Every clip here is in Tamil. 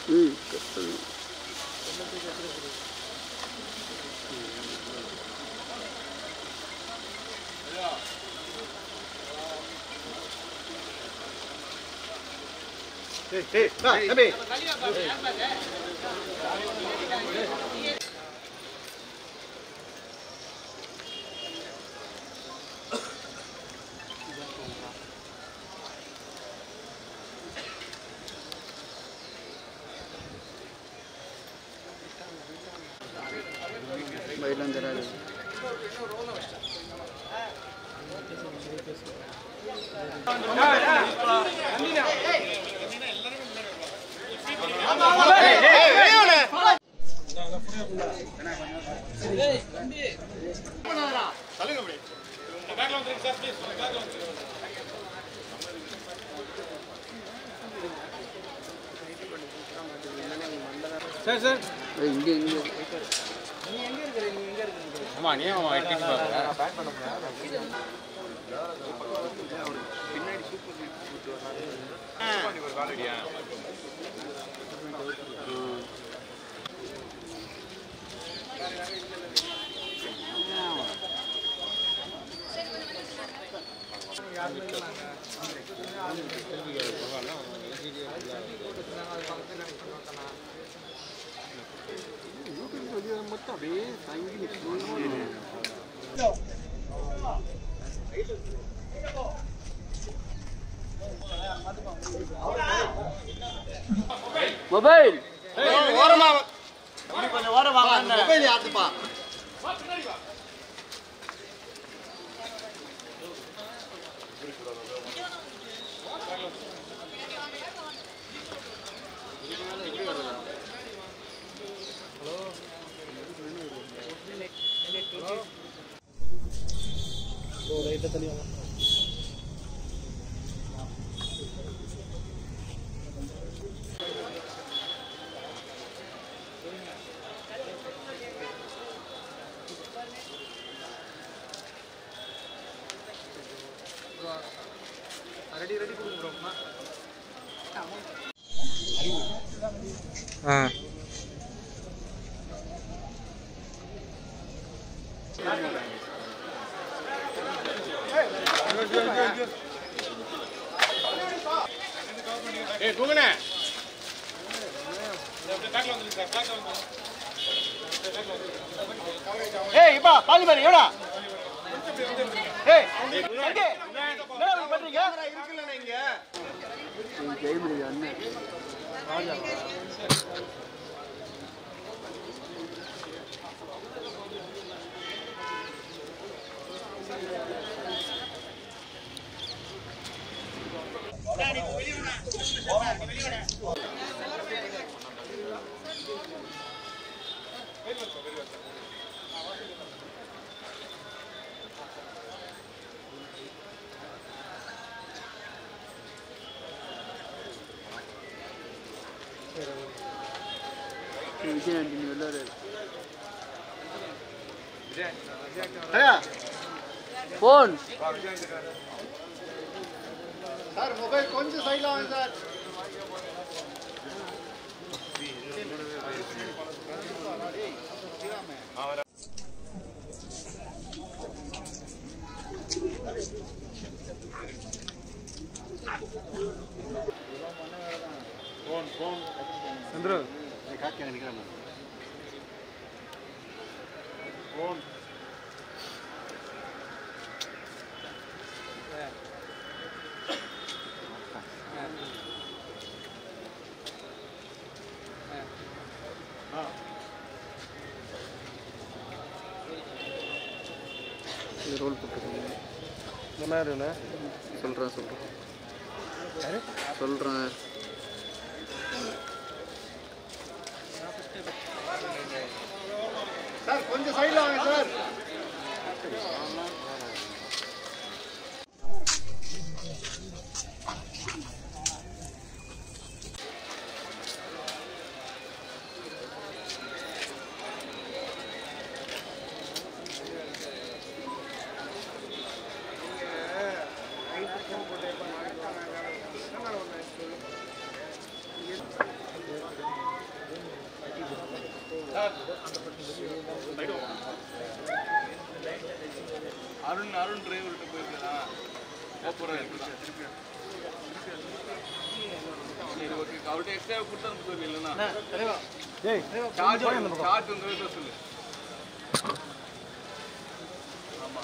ம் கஷ்டம் தம்பி பயிலாம் தராது சார் சார் ஏய், இங்கே இங்கே ஆமா நீ அவன் எட்டிட்டு பாக்குற மொபைல் ஓரமா மொபைல் யாத்துப்பா ஆ ஏய் தூங்குனே ஏய் இப்பா பாலி பாரு எவடா ஏய் சங்கே என்ன பண்றீங்க இருக்குல்ல இங்க ஜெயமணி அண்ணன் விஜய் ஆண்டனி விளாடு ஃபோன் சார் மொபைல் கொஞ்சம் சைடில் வாங்க சார் சந்திரு காக்கி நிற்கிறேன் இது ரோல் போட்டுருக்கீங்க என்ன சொல்கிறேன் சொல்கிறேன் சொல்கிறேன் சார் கொஞ்சம் சைடில் வாங்க சார் அருண் அருண் டிரைவர்கிட்ட போயிருக்கலாம் போகிறேன் சரி ஓகே அவர்கிட்ட எக்ஸ்ட்ரா கொடுத்தா போயிரு இல்லைன்னா சார்ஜ் சார்ஜ் வந்து சொல்லு ஆமா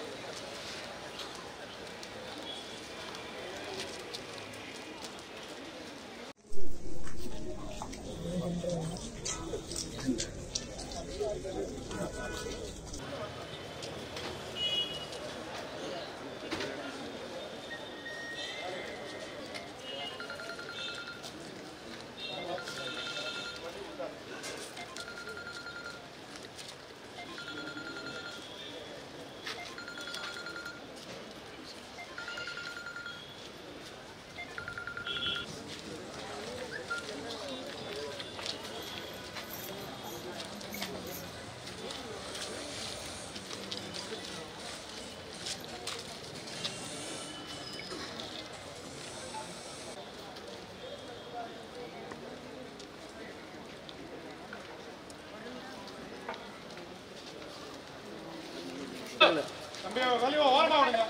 தம்பி வெளியே ஓரமா விடுங்க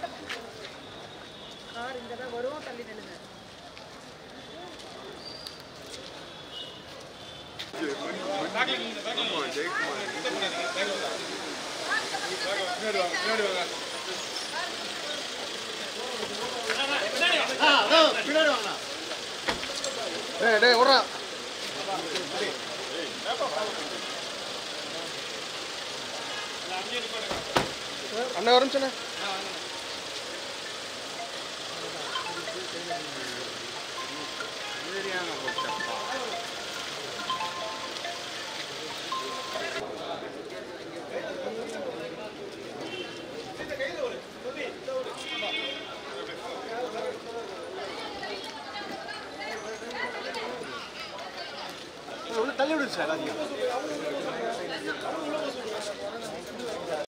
கார் இங்கே தான் வரும் தள்ளி நில்லுங்க டேய் டேய் விட்றா அண்ணா வரும் சொன்ன உள்ள தள்ளி விடுச்சு சார் அதிகம்